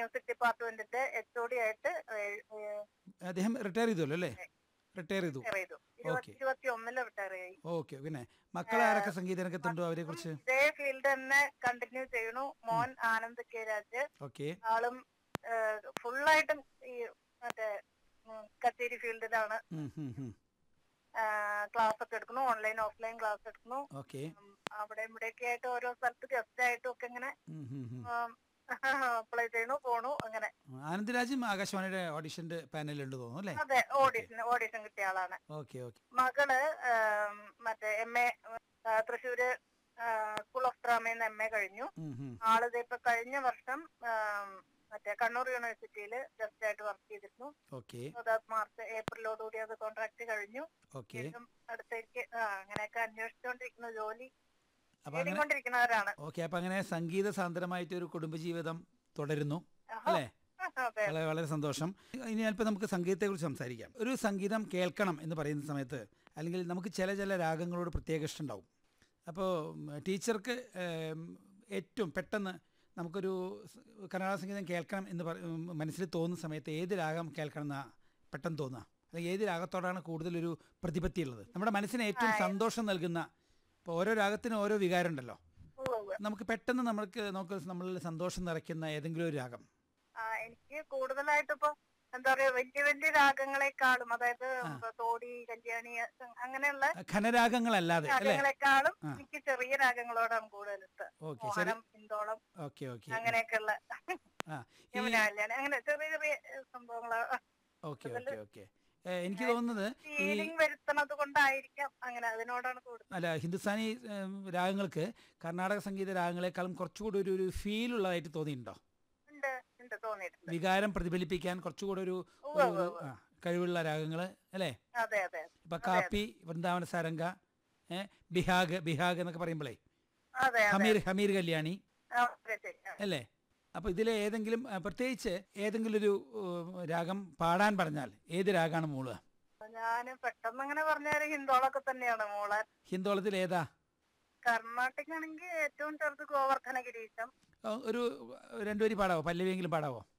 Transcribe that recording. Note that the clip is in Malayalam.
മ്യൂസിക് ഡിപ്പാർട്ട്മെന്റിന്റെ എച്ച് ഒ ഡി ആയിട്ട് ഏ- ഏ- അദ്ദേഹം റിട്ടയർ ചെയ്തല്ലോ അല്ലേ റിട്ടയർ ചെയ്തു റിട്ടയർ ചെയ്തു ഇരുപത്തി ഇരുപത്തി ഒന്നില് റിട്ടയർ ചെയ്തു ഓക്കെ പിന്നെ മക്കളെ ആരൊക്കെ സംഗീത രംഗത്തുണ്ടോ അവരെ കുറിച്ച് ഇതേ ഫീൽഡ് തന്നെ കണ്ടിന്യൂ ചെയ്യണു മോൻ ആനന്ദ് കെ രാജ് ഓക്കെ ആളും ഫുള്ളായിട്ടും ഈ മറ്റേ ഉം, കച്ചേരി ഫീൽഡിലാണ് ക്ലാസ് ഒക്കെ എടുക്കുന്നു ഓൺലൈൻ ഓഫ്ലൈൻ ക്ലാസ് എടുക്കുന്നു ഓക്കെ ഉം, അവിടെ ഇവിടെയൊക്കെ ആയിട്ട് ഓരോ സ്ഥലത്ത് ഗസ്റ്റ് ആയിട്ടും ഒക്കെ ഇങ്ങനെ അപ്ലൈ ചെയ്യണു പോണു അങ്ങനെ ആനന്ദരാജും ആകാശവാണിയുടെ ഓഡിഷന്റെ പാനലുണ്ട് തോന്നുന്നു അല്ലേ അതെ ഓഡിഷൻ ഓഡിഷൻ കിട്ടിയ ആളാണ് ഓക്കെ ഓക്കെ മകള് ആം, മറ്റേ M A Thrissur school of ഡ്രാമയിൽ എം എ കഴിഞ്ഞു ആളിത് ഇപ്പൊ കഴിഞ്ഞ വർഷം ആം, മറ്റേ കണ്ണൂർ യൂണിവേഴ്സിറ്റിയിൽ ജസ്റ്റ് ആയിട്ട് വർക്ക് ചെയ്തിരുന്നു ഓക്കെ So that മാർച്ച് ഏപ്രിലോടുകൂടി അത് കോൺട്രാക്ട് കഴിഞ്ഞു ഓക്കെ വീണ്ടും അടുത്തേക്ക് ആ അങ്ങനെയൊക്കെ അന്വേഷിച്ചുകൊണ്ടിരിക്കുന്ന ജോലി അപ്പൊ അങ്ങനെ നേടിക്കൊണ്ടിരിക്കുന്നവരാണ് ഓക്കെ അപ്പൊ അങ്ങനെ സംഗീത സാന്ദ്രമായിട്ട് ഒരു കുടുംബജീവിതം തുടരുന്നു ആഹാ. അല്ലേ അതെ വളരെ വളരെ സന്തോഷം ഇനി അല്പം നമുക്ക് സംഗീതത്തെക്കുറിച്ച് സംസാരിക്കാം ഒരു സംഗീതം കേൾക്കണം എന്ന് പറയുന്ന സമയത്ത് അല്ലെങ്കിൽ നമുക്ക് ചില ചില രാഗങ്ങളോട് പ്രത്യേക ഇഷ്ടമുണ്ടാവും അപ്പോൾ ടീച്ചർക്ക് ഏം, ഏറ്റവും പെട്ടെന്ന് നമുക്കൊരു സ് കർണാടക സംഗീതം കേൾക്കണം എന്ന് പറ ഉം, മനസ്സിൽ തോന്നുന്ന സമയത്ത് ഏത് രാഗം കേൾക്കണം എന്നാ പെട്ടെന്ന് തോന്നുക അല്ലെങ്കിൽ ഏത് രാഗത്തോടാണ് കൂടുതലൊരു പ്രതിപത്തി ഉള്ളത് നമ്മുടെ മനസ്സിന് ഏറ്റവും സന്തോഷം നൽകുന്ന ഇപ്പോൾ ഓരോ രാഗത്തിനും ഓരോ വികാരം ഉണ്ടല്ലോ ഉവ്വ് ഉവ്വ്. നമുക്ക് പെട്ടെന്ന് നമുക്ക് നമുക്ക് നമ്മളിൽ സന്തോഷം നിറയ്ക്കുന്ന ഏതെങ്കിലും ഒരു രാഗം ആ, എനിക്ക് കൂടുതലായിട്ട് ഇപ്പൊ എന്താ പറയാ വലിയ വലിയ രാഗങ്ങളെക്കാളും അതായത് ഇപ്പൊ തോടി കല്യാണി അങ്ങനെയുള്ള ഖനരാഗങ്ങളല്ലാതെ അല്ലേ രാഗങ്ങളെക്കാളും എനിക്ക് ചെറിയ രാഗങ്ങളോടാണ് കൂടുതൽ ഇഷ്ടം ഓക്കെ ശരി മോഹനം പിന്തോളം ഓക്കെ ഓക്കെ അങ്ങനെയൊക്കെയുള്ള ആ ഈ യമുന കല്യാണി അങ്ങനെ ചെറിയ ചെറിയ സംഭവങ്ങള് ഓക്കെ ഓക്കെ ഓക്കെ എനിക്ക് തോന്നുന്നത് ഈ ഫീലിംഗ് വരുത്തണത് കൊണ്ടായിരിക്കാം അങ്ങനെ അതിനോടാണ് കൂടുതൽ അല്ല ഹിന്ദുസ്ഥാനി ഏം, രാഗങ്ങൾക്ക് കർണാടക സംഗീത രാഗങ്ങളെക്കാളും കുറച്ചുകൂടി ഒരു ഒരു ഫീൽ ഉള്ളതായിട്ട് തോന്നിയിട്ടുണ്ടോ ഉണ്ട് ഉണ്ട് തോന്നിയിട്ടുണ്ട് വികാരം പ്രതിഫലിപ്പിക്കാൻ കുറച്ചുകൂടി ഒരു ഒരു- ഒരു, ആ, കഴിവുള്ള രാഗങ്ങൾ അല്ലേ അതെ അതെ ഇപ്പൊ കാപ്പി വൃന്ദാവന സാരംഗ ഏ, ബിഹാഗ് ബിഹാഗ് എന്നൊക്കെ പറയുമ്പോഴേ അതെ അതെ ഹമീർ ഹമീർ കല്യാണി ആ, അതെ ശരി ആ. അല്ലേ അപ്പൊ ഇതിലെ ഏതെങ്കിലും ആ, പ്രത്യേകിച്ച് ഏതെങ്കിലും ഒരു ഉം, രാഗം പാടാൻ പറഞ്ഞാൽ ഏത് രാഗമാണ് മൂളുക ഞാന് പെട്ടെന്ന് അങ്ങനെ പറഞ്ഞാല് ഹിന്ദോളൊക്കെ തന്നെയാണ് മോളെ ഹിന്ദോളത്തിൽ ഏതാ കർണാടക ആണെങ്കിൽ ഏറ്റവും ചെറുത് ഗോവർദ്ധന ഗിരീശം ആ, ഒരു രണ്ടുപേരി പാടാവോ പല്ലവിയെങ്കിലും പാടാവോ